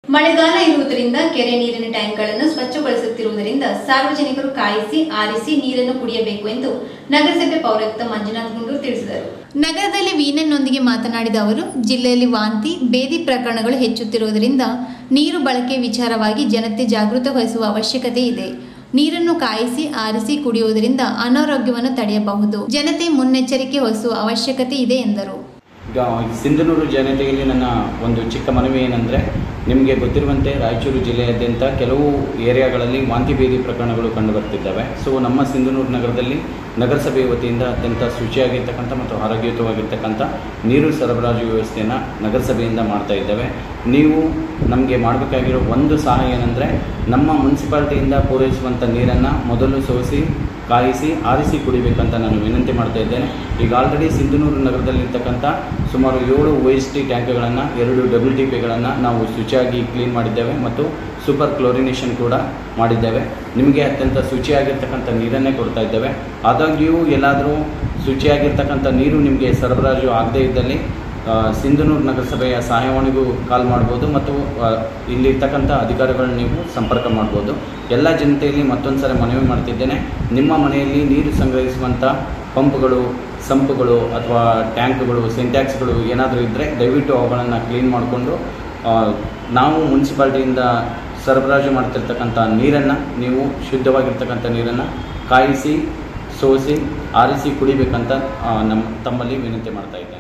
ಮಳೆಗಾಲ ಇರುವುದರಿಂದ ಕೆರೆ ನೀರಿನ ಟ್ಯಾಂಕ್ಗಳನ್ನು ಸ್ವಚ್ಛಗೊಳಿಸುತ್ತಿರುವುದರಿಂದ ಸಾರ್ವಜನಿಕರು ಕಾಯಿಸಿ ಆರಿಸಿ ನೀರನ್ನು ಕುಡಿಯಬೇಕು ಎಂದು ನಗರಸಭೆ ಪೌರಾಯುಕ್ತ ಮಂಜುನಾಥ್ ಗುಂಡೂರು ತಿಳಿಸಿದರು ನಗರದಲ್ಲಿ ವಿಎನ್ಎನ್ನೊಂದಿಗೆ ಮಾತನಾಡಿದ ಅವರು ಜಿಲ್ಲೆಯಲ್ಲಿ ವಾಂತಿ ಬೇದಿ ಪ್ರಕರಣಗಳು ಹೆಚ್ಚುತ್ತಿರುವುದರಿಂದ ನೀರು ಬಳಕೆ ವಿಚಾರವಾಗಿ ಜನತೆ ಜಾಗೃತ ವಹಿಸುವ ಅವಶ್ಯಕತೆ ಇದೆ ನೀರನ್ನು ಕಾಯಿಸಿ ಆರಿಸಿ ಕುಡಿಯುವುದರಿಂದ ಅನಾರೋಗ್ಯವನ್ನು ತಡೆಯಬಹುದು ಜನತೆ ಮುನ್ನೆಚ್ಚರಿಕೆ ವಹಿಸುವ ಅವಶ್ಯಕತೆ ಇದೆ ಎಂದರು ಈಗ ಸಿಂಧನೂರು ಜನತೆಯಲ್ಲಿ ನನ್ನ ಒಂದು ಚಿಕ್ಕ ಮನವಿ ಏನಂದರೆ ನಿಮಗೆ ಗೊತ್ತಿರುವಂತೆ ರಾಯಚೂರು ಜಿಲ್ಲೆಯಾದ್ಯಂತ ಕೆಲವು ಏರಿಯಾಗಳಲ್ಲಿ ವಾಂತಿ ಭೇದಿ ಪ್ರಕರಣಗಳು ಕಂಡುಬರ್ತಿದ್ದಾವೆ ಸೊ ನಮ್ಮ ಸಿಂಧನೂರು ನಗರದಲ್ಲಿ ನಗರಸಭೆ ವತಿಯಿಂದ ಅತ್ಯಂತ ಶುಚಿಯಾಗಿರ್ತಕ್ಕಂಥ ಮತ್ತು ಆರೋಗ್ಯಯುತವಾಗಿರ್ತಕ್ಕಂಥ ನೀರು ಸರಬರಾಜು ವ್ಯವಸ್ಥೆಯನ್ನು ನಗರಸಭೆಯಿಂದ ಮಾಡ್ತಾ ಇದ್ದೇವೆ ನೀವು ನಮಗೆ ಮಾಡಬೇಕಾಗಿರೋ ಒಂದು ಸಹಾಯ ಏನಂದರೆ ನಮ್ಮ ಮುನ್ಸಿಪಾಲ್ಟಿಯಿಂದ ಪೂರೈಸುವಂಥ ನೀರನ್ನು ಮೊದಲು ಸೋಸಿ ಕಾಯಿಸಿ ಆರಿಸಿ ಕುಡಿಬೇಕಂತ ನಾನು ವಿನಂತಿ ಮಾಡ್ತಾ ಇದ್ದೇನೆ ಈಗ ಆಲ್ರೆಡಿ ಸಿಂಧನೂರು ನಗರದಲ್ಲಿರ್ತಕ್ಕಂಥ ಸುಮಾರು ಏಳು ಒ ಎಸ್ ಟಿ ಟ್ಯಾಂಕ್ಗಳನ್ನು ಎರಡು ಡಬ್ಲ್ಯೂ ಟಿ ಪಿಗಳನ್ನು ನಾವು ಶುಚಿಯಾಗಿ ಕ್ಲೀನ್ ಮಾಡಿದ್ದೇವೆ ಮತ್ತು ಸೂಪರ್ ಕ್ಲೋರಿನೇಷನ್ ಕೂಡ ಮಾಡಿದ್ದೇವೆ ನಿಮಗೆ ಅತ್ಯಂತ ಶುಚಿಯಾಗಿರ್ತಕ್ಕಂಥ ನೀರನ್ನೇ ಕೊಡ್ತಾ ಇದ್ದೇವೆ ಆದಾಗ್ಯೂ ಎಲ್ಲಾದರೂ ಶುಚಿಯಾಗಿರ್ತಕ್ಕಂಥ ನೀರು ನಿಮಗೆ ಸರಬರಾಜು ಆಗದೇ ಇದ್ದಲ್ಲಿ ಆ, ಸಿಂಧನೂರು ನಗರಸಭೆಯ ಸಹಾಯವಾಣಿಗೂ ಕಾಲ್ ಮಾಡ್ಬೋದು ಮತ್ತು ಆ, ಇಲ್ಲಿರ್ತಕ್ಕಂಥ ಅಧಿಕಾರಿಗಳನ್ನ ನೀವು ಸಂಪರ್ಕ ಮಾಡ್ಬೋದು ಎಲ್ಲ ಜನತೆಯಲ್ಲಿ ಮತ್ತೊಂದು ಸಲ ಮನವಿ ಮಾಡ್ತಿದ್ದೇನೆ ನಿಮ್ಮ ಮನೆಯಲ್ಲಿ ನೀರು ಸಂಗ್ರಹಿಸುವಂಥ ಪಂಪ್ಗಳು ಸಂಪುಗಳು ಅಥವಾ ಟ್ಯಾಂಕ್ಗಳು ಸಿಂಟ್ಯಾಕ್ಸ್ಗಳು ಏನಾದರೂ ಇದ್ದರೆ ದಯವಿಟ್ಟು ಅವುಗಳನ್ನು ಕ್ಲೀನ್ ಮಾಡಿಕೊಂಡು ನಾವು ಮುನ್ಸಿಪಾಲ್ಟಿಯಿಂದ ಸರಬರಾಜು ಮಾಡ್ತಿರ್ತಕ್ಕಂಥ ನೀರನ್ನು ನೀವು ಶುದ್ಧವಾಗಿರ್ತಕ್ಕಂಥ ನೀರನ್ನು ಕಾಯಿಸಿ ಸೋಸಿ ಆರಿಸಿ ಕುಡಿಬೇಕಂತ ಆ, ನಮ್ಮ ತಮ್ಮಲ್ಲಿ ವಿನಂತಿ ಮಾಡ್ತಾ ಇದ್ದೇನೆ